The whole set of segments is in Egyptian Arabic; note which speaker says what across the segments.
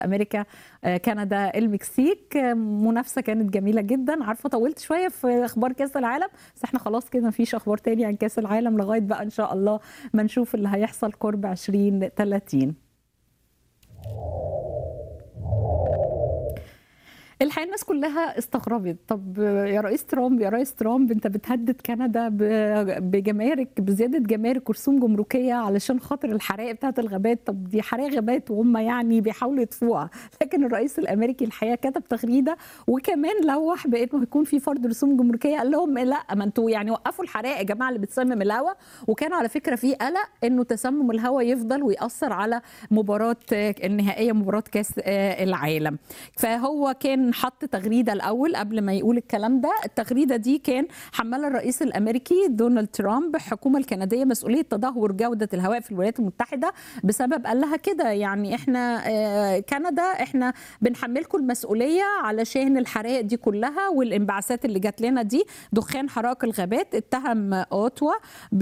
Speaker 1: امريكا آه، كندا المكسيك آه، منافسه كانت جميله جدا عارفه طولت شويه في اخبار كاس العالم بس احنا خلاص كده مفيش اخبار تاني عن كاس العالم لغايه بقى ان شاء الله ما نشوف اللي هيحصل قرب 2030 الحقيقه الناس كلها استغربت طب يا رئيس ترامب يا رئيس ترامب انت بتهدد كندا ب- بجمارك بزياده جمارك ورسوم جمركيه علشان خاطر الحرائق بتاعت الغابات طب دي حرائق غابات وهم يعني بيحاولوا يطفوها لكن الرئيس الامريكي الحقيقه كتب تغريده وكمان لوح بانه هيكون في فرض رسوم جمركيه قال لهم لا ما انتوا يعني وقفوا الحرائق يا جماعه اللي بتسمم الهواء وكان على فكره في قلق انه تسمم الهواء يفضل ويأثر على مباراه النهائيه مباراه كاس العالم فهو كان حط تغريده الاول قبل ما يقول الكلام ده التغريده دي كان حمل الرئيس الامريكي دونالد ترامب الحكومه الكنديه مسؤوليه تدهور جوده الهواء في الولايات المتحده بسبب قال لها كده يعني احنا آه، كندا احنا بنحملكم المسؤوليه علشان الحرائق دي كلها والانبعاثات اللي جات لنا دي دخان حرائق الغابات اتهم اوتوا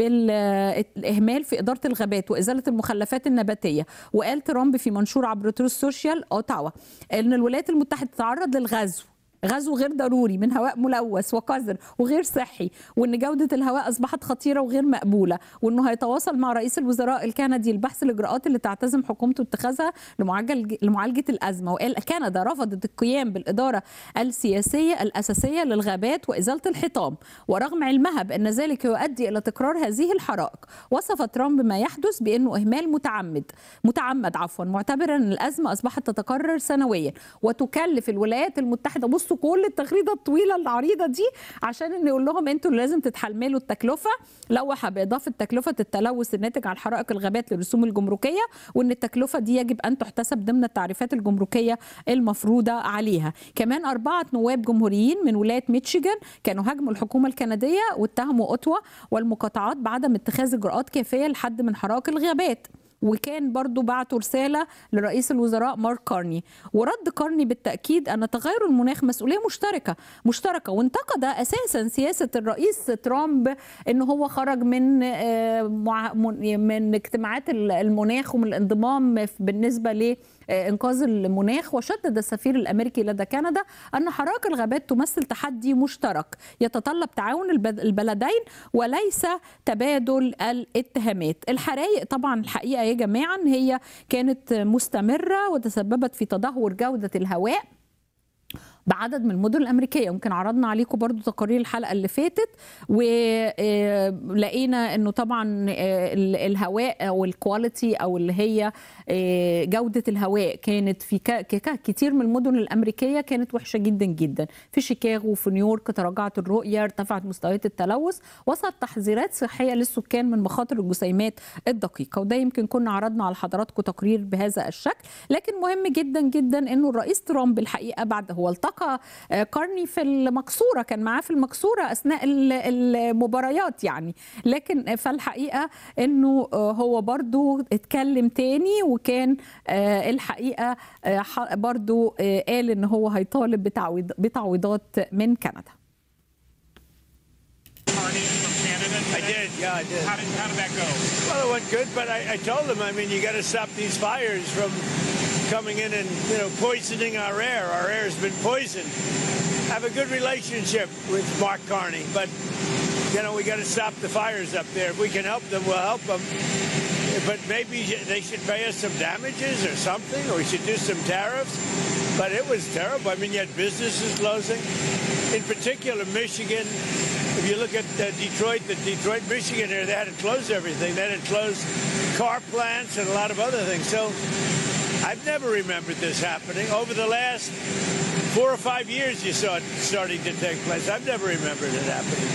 Speaker 1: بالاهمال في اداره الغابات وازاله المخلفات النباتيه وقال ترامب في منشور عبر تروس سوشيال اوتاوا ان الولايات المتحده تتعرض للغزو غزو غير ضروري من هواء ملوث وقذر وغير صحي وان جوده الهواء اصبحت خطيره وغير مقبوله وانه هيتواصل مع رئيس الوزراء الكندي لبحث الاجراءات اللي تعتزم حكومته اتخاذها لمعالجه لمعالجه الازمه وقال كندا رفضت القيام بالاداره السياسيه الاساسيه للغابات وازاله الحطام ورغم علمها بان ذلك يؤدي الى تكرار هذه الحرائق وصف ترامب ما يحدث بانه اهمال متعمد متعمد عفوا معتبرا ان الازمه اصبحت تتكرر سنويا وتكلف الولايات المتحده بصوا كل التغريده الطويله العريضه دي عشان انه يقول لهم انتوا اللي لازم تتحملوا التكلفه لوح باضافه تكلفه التلوث الناتج عن حرائق الغابات للرسوم الجمركيه وان التكلفه دي يجب ان تحتسب ضمن التعريفات الجمركيه المفروضه عليها كمان اربعه نواب جمهوريين من ولايه ميتشيغان كانوا هاجموا الحكومه الكنديه واتهموا اوتوا والمقاطعات بعدم اتخاذ اجراءات كافيه لحد من حرائق الغابات وكان برضو بعتوا رسالة لرئيس الوزراء مارك كارني ورد كارني بالتأكيد أن تغير المناخ مسؤولية مشتركة مشتركة وانتقد أساسا سياسة الرئيس ترامب أنه هو خرج من آه، مع- من من اجتماعات المناخ ومن الانضمام بالنسبة ل انقاذ المناخ وشدد السفير الامريكي لدى كندا ان حرائق الغابات تمثل تحدي مشترك يتطلب تعاون الب- البلدين وليس تبادل الاتهامات الحرائق طبعا الحقيقه يا جماعه إن هي كانت مستمره وتسببت في تدهور جوده الهواء بعدد من المدن الامريكيه يمكن عرضنا عليكم برضو تقارير الحلقه اللي فاتت ولقينا انه طبعا آه، ال- الهواء او الكواليتي او اللي هي آه، جوده الهواء كانت في ك- ك- كتير من المدن الامريكيه كانت وحشه جدا جدا في شيكاغو وفي نيويورك تراجعت الرؤيه ارتفعت مستويات التلوث وصلت تحذيرات صحيه للسكان من مخاطر الجسيمات الدقيقه وده يمكن كنا عرضنا على حضراتكم تقرير بهذا الشكل لكن مهم جدا جدا انه الرئيس ترامب الحقيقه بعد هو التقى آه، كارني في المقصوره كان معاه في المقصوره اثناء ال- المباريات يعني لكن فالحقيقه انه آه، هو برضو اتكلم تاني وكان آه، الحقيقه آه، ح- برضو آه، قال ان هو هيطالب بتعويض بتعويضات من كندا
Speaker 2: Carney from Canada.
Speaker 3: I did, yeah, I did.
Speaker 2: How did, how did that go?
Speaker 3: Well, it went good, but I, I told them, I mean, you got to stop these fires from coming in and, you know, poisoning our air. Our air has been poisoned. I have a good relationship with Mark Carney, but, you know, we got to stop the fires up there. If we can help them, we'll help them. But maybe they should pay us some damages or something, or we should do some tariffs. But it was terrible. I mean, you had businesses closing. In particular, Michigan, if you look at uh, Detroit, the Detroit, Michigan area, they had to close everything. They had to close car plants and a lot of other things. So I've never remembered this happening. Over the last four or five years, you saw it starting to take place. I've never remembered it happening.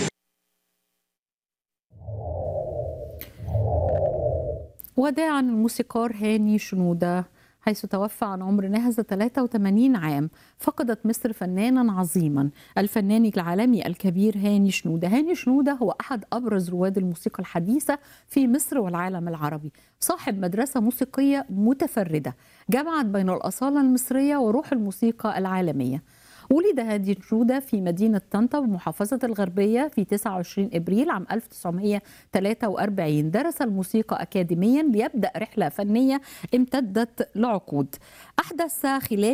Speaker 1: وداعا الموسيقار هاني شنودة حيث توفى عن عمر ناهز 83 عام فقدت مصر فنانا عظيما الفنان العالمي الكبير هاني شنودة هاني شنودة هو أحد أبرز رواد الموسيقى الحديثة في مصر والعالم العربي صاحب مدرسة موسيقية متفردة جمعت بين الأصالة المصرية وروح الموسيقى العالمية ولد هادي جودة في مدينة طنطا بمحافظة الغربية في 29 إبريل عام 1943 درس الموسيقى أكاديميا ليبدأ رحلة فنية امتدت لعقود أحدث خلال